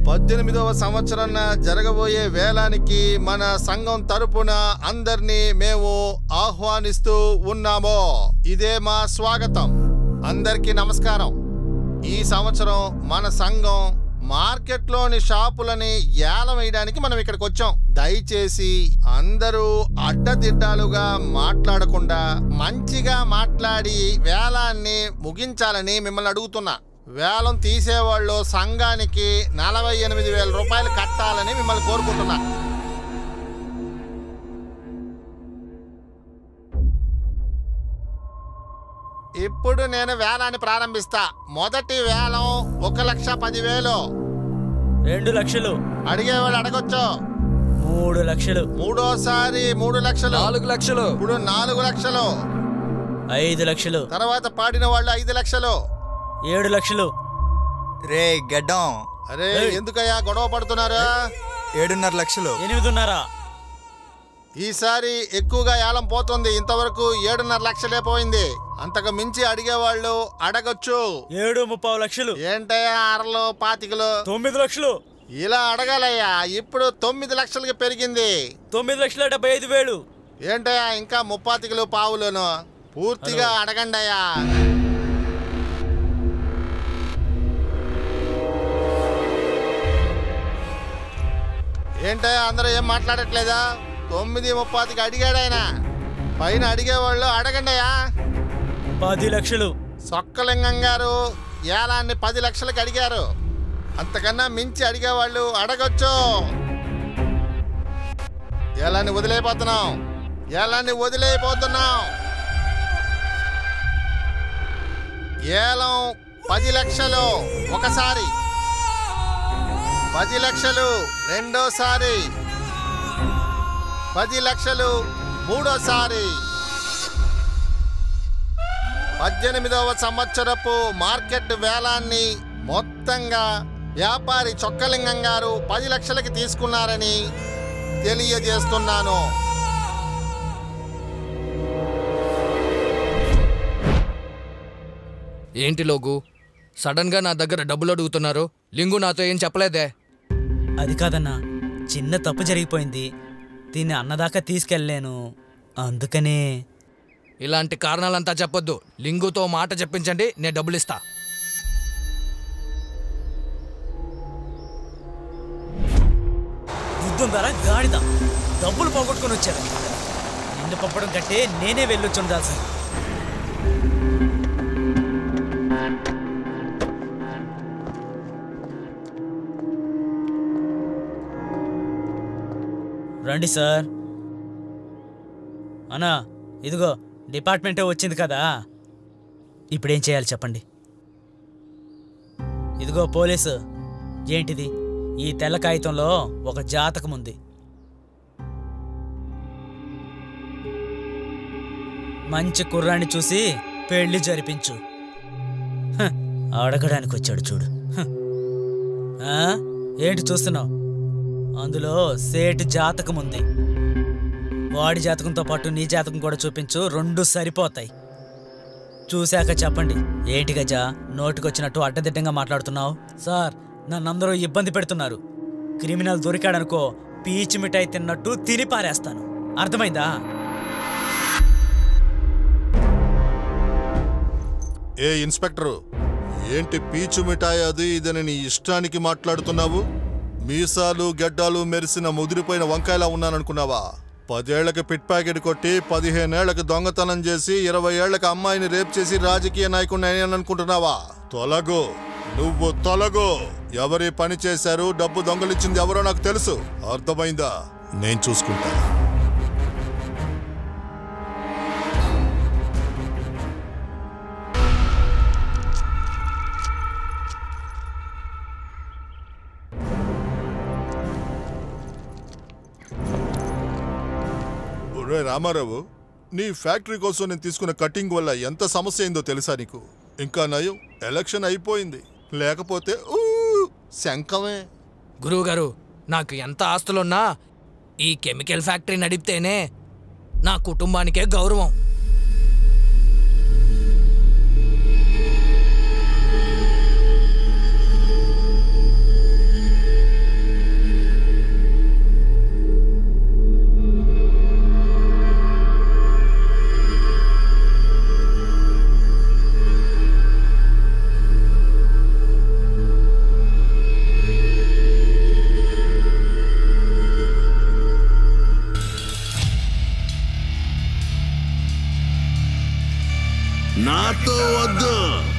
పద్దెనిమిదవ సంవత్సరాన జరగబోయే వేలానికి మన సంఘం తరపున అందరినీ మేము ఆహ్వానిస్తూ ఉన్నాము ఇదే మా స్వాగతం అందరికీ నమస్కారం ఈ సంవత్సరం మన సంఘం మార్కెట్లోని షాపులని ఏలం వేయడానికి మనం ఇక్కడికి వచ్చాం దయచేసి అందరూ అడ్డదిడ్డాలుగా మాట్లాడకుండా మంచిగా మాట్లాడి వేలాన్ని ముగించాలని మిమ్మల్ని అడుగుతున్నా వేలం తీసేవాళ్ళు సంఘానికి నలభై ఎనిమిది వేల రూపాయలు కట్టాలని మిమ్మల్ని కోరుకుంటున్నా ఇప్పుడు నేను వేలాన్ని ప్రారంభిస్తా మొదటి వేలం ఒక లక్ష పదివేలు రెండు లక్షలు అడిగేవాళ్ళు అడగొచ్చు మూడు లక్షలు మూడోసారి మూడు లక్షలు నాలుగు లక్షలు ఇప్పుడు నాలుగు లక్షలు ఐదు లక్షలు తర్వాత పాడిన వాళ్ళు ఐదు లక్షలు ఏడు లక్షలు రే గడ్డం అరే ఎందుకయ్యా గొడవ పడుతున్నారా ఏడున్నర లక్షలు ఎనిమిదిన్నర ఈసారి ఎక్కువగా ఏలం పోతుంది ఇంతవరకు ఏడున్నర లక్షలే పోయింది అంతకు మించి అడిగేవాళ్ళు అడగొచ్చు ఏడు ముప్పావు లక్షలు ఏంటయ్యా అరలు పాతికలు తొమ్మిది లక్షలు ఇలా అడగాలయ్యా ఇప్పుడు తొమ్మిది లక్షలకి పెరిగింది తొమ్మిది లక్షల డెబ్బై ఐదు వేలు ఏంటయ్యా ఇంకా ముప్పాతికలు పావులను పూర్తిగా అడగండి అయ్యా ఏంటయ్యా అందరూ ఏం మాట్లాడట్లేదా తొమ్మిది ముప్పాతికి అడిగాడు ఆయన పైన అడిగేవాళ్ళు అడగండి అయ్యా పది లక్షలు సొక్కలింగం గారు ఏలాన్ని పది లక్షలకి అడిగారు అంతకన్నా మించి అడిగేవాళ్ళు అడగొచ్చు ఏలాన్ని వదిలేపోతున్నాం ఏలాన్ని వదిలేపోతున్నాం ఏలం పది లక్షలు ఒకసారి పది లక్షలు రెండోసారి పది లక్షలు మూడోసారి పద్దెనిమిదవ సంవత్సరపు మార్కెట్ వేలాన్ని మొత్తంగా వ్యాపారి చొక్కలింగం గారు పది లక్షలకి తీసుకున్నారని తెలియజేస్తున్నాను ఏంటి లోగు సడన్ గా నా దగ్గర డబ్బులు అడుగుతున్నారు లింగు నాతో ఏం చెప్పలేదే అది కాదన్నా చిన్న తప్పు జరిగిపోయింది దీన్ని అన్నదాకా తీసుకెళ్ళలేను అందుకనే ఇలాంటి కారణాలంతా చెప్పొద్దు లింగుతో మాట చెప్పించండి నేను డబ్బులు ఇస్తా యుద్ధం ద్వారా గాడిద డబ్బులు పోగొట్టుకొని వచ్చారు నిన్ను పంపడం కంటే నేనే వెళ్ళొచ్చి ఉండాల్సింది రండి సార్ అన్నా ఇదిగో డిపార్ట్మెంటే వచ్చింది కదా ఇప్పుడేం చేయాలి చెప్పండి ఇదిగో పోలీసు ఏంటిది ఈ తెల్ల కాగితంలో ఒక జాతకం ఉంది మంచి కుర్రాన్ని చూసి పెళ్లి జరిపించు హ, అడగడానికి వచ్చాడు చూడు హ. ఆ? ఏంటి చూస్తున్నావు అందులో సేటు జాతకం ఉంది వాడి జాతకంతో పాటు నీ జాతకం కూడా చూపించు రెండు సరిపోతాయి చూశాక చెప్పండి ఏంటి గజా నోటికొచ్చినట్టు అడ్డదిడ్డంగా మాట్లాడుతున్నావు సార్ నన్నందరూ ఇబ్బంది పెడుతున్నారు క్రిమినల్ దొరికాడనుకో పీచు మిఠాయి తిన్నట్టు తిని పారేస్తాను అర్థమైందా ఏ ఇన్స్పెక్టరు ఏంటి పీచు మిఠాయి అది ఇదని నీ ఇష్టానికి మాట్లాడుతున్నావు మీసాలు గెడ్డాలు మెరిసిన ముదిరిపోయిన వంకాయలా ఉన్నాననుకున్నావా పదేళ్లకి పిట్ ప్యాకెట్ కొట్టి పదిహేనేళ్లకు దొంగతనం చేసి ఇరవై ఏళ్లకు అమ్మాయిని రేప్ చేసి రాజకీయ నాయకుడిని అయ్యాను అనుకుంటున్నావా తొలగు నువ్వు తొలగు ఎవరి పని చేశారు డబ్బు దొంగలిచ్చింది ఎవరో నాకు తెలుసు అర్థమైందా నేను చూసుకుంటా ఒరే రామారావు నీ ఫ్యాక్టరీ కోసం నేను తీసుకున్న కటింగ్ వల్ల ఎంత సమస్య అయిందో తెలుసా నీకు ఇంకా నయం ఎలక్షన్ అయిపోయింది లేకపోతే ఊ, శంఖమే గురువుగారు నాకు ఎంత ఆస్తులున్నా ఈ కెమికల్ ఫ్యాక్టరీ నడిపితేనే నా కుటుంబానికే గౌరవం నాతో వద్దు